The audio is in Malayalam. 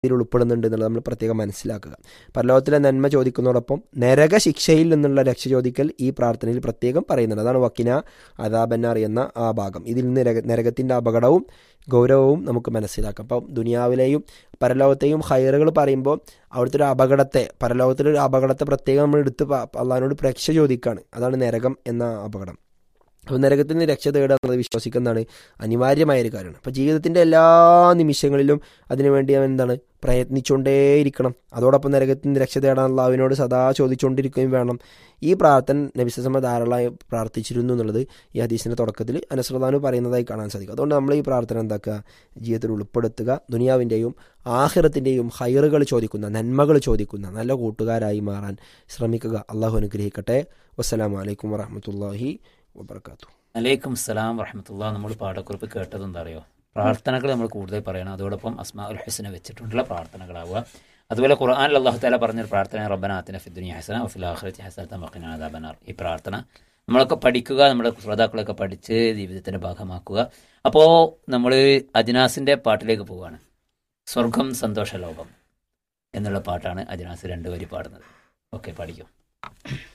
ഇതിൽ ഉൾപ്പെടുന്നുണ്ട് എന്നുള്ളത് നമ്മൾ പ്രത്യേകം മനസ്സിലാക്കുക പരലോകത്തിലെ നന്മ ചോദിക്കുന്നതോടൊപ്പം നരക ശിക്ഷയിൽ നിന്നുള്ള രക്ഷ ചോദിക്കൽ ഈ പ്രാർത്ഥനയിൽ പ്രത്യേകം പറയുന്നുണ്ട് അതാണ് വക്കിന അതാബന്നാർ എന്ന ആ ഭാഗം ഇതിൽ നിന്ന് നരക നരകത്തിൻ്റെ അപകടവും ഗൗരവവും നമുക്ക് മനസ്സിലാക്കാം അപ്പം ദുനിയാവിലെയും പരലോകത്തെയും ഹൈറുകൾ പറയുമ്പോൾ അവിടുത്തെ ഒരു അപകടത്തെ പരലോകത്തിലെ ഒരു അപകടത്തെ പ്രത്യേകം നമ്മൾ എടുത്ത് അള്ളഹാനോട് രക്ഷ ചോദിക്കുകയാണ് അതാണ് നരകം എന്ന അപകടം അപ്പോൾ നരകത്തിൽ നിന്ന് രക്ഷ തേടുക എന്നുള്ളത് വിശ്വസിക്കുന്നതാണ് അനിവാര്യമായ ഒരു കാര്യമാണ് അപ്പോൾ ജീവിതത്തിൻ്റെ എല്ലാ നിമിഷങ്ങളിലും അതിനുവേണ്ടി അവൻ എന്താണ് പ്രയത്നിച്ചുകൊണ്ടേയിരിക്കണം അതോടൊപ്പം നരകത്തിൽ നിന്ന് രക്ഷ തേടാനുള്ള അവനോട് സദാ ചോദിച്ചുകൊണ്ടിരിക്കുകയും വേണം ഈ പ്രാർത്ഥന നബിസമ്മ ധാരാളമായി പ്രാർത്ഥിച്ചിരുന്നു എന്നുള്ളത് ഈ ഹദീസിൻ്റെ തുടക്കത്തിൽ അനസ്രദാനു പറയുന്നതായി കാണാൻ സാധിക്കും അതുകൊണ്ട് നമ്മൾ ഈ പ്രാർത്ഥന എന്താക്കുക ജീവിതത്തിൽ ഉൾപ്പെടുത്തുക ദുനിയാവിൻ്റെയും ആഹിറത്തിൻ്റെയും ഹൈറുകൾ ചോദിക്കുന്ന നന്മകൾ ചോദിക്കുന്ന നല്ല കൂട്ടുകാരായി മാറാൻ ശ്രമിക്കുക അള്ളാഹു അനുഗ്രഹിക്കട്ടെ വസ്സലാമലൈക്കും വറഹമത്തല്ലാഹി വബർക്കാത്തു അലൈക്കും സലാം വറഹമത്തുള്ള നമ്മൾ പാഠക്കുറിപ്പ് കേട്ടത് എന്താ അറിയോ പ്രാർത്ഥനകൾ നമ്മൾ കൂടുതൽ പറയണം അതോടൊപ്പം അസ്മാ ഉൽ ഹുസനെ വെച്ചിട്ടുള്ള പ്രാർത്ഥനകളാവുക അതുപോലെ ഖുർആാനിൽ അള്ളാഹു താല പറഞ്ഞൊരു പ്രാർത്ഥന റബ്ബനാത്തിന ഫിദ്ദുനി ഹസന വഫിൽ ആഖിറത്തി ഹസനത്ത മഖിന അദാബനാർ ഈ പ്രാർത്ഥന നമ്മളൊക്കെ പഠിക്കുക നമ്മുടെ ശ്രോതാക്കളൊക്കെ പഠിച്ച് ജീവിതത്തിന്റെ ഭാഗമാക്കുക അപ്പോൾ നമ്മൾ അജ്നാസിന്റെ പാട്ടിലേക്ക് പോവുകയാണ് സ്വർഗം സന്തോഷ ലോകം എന്നുള്ള പാട്ടാണ് അജ്നാസ് രണ്ടുപേരി പാടുന്നത് ഓക്കെ പഠിക്കും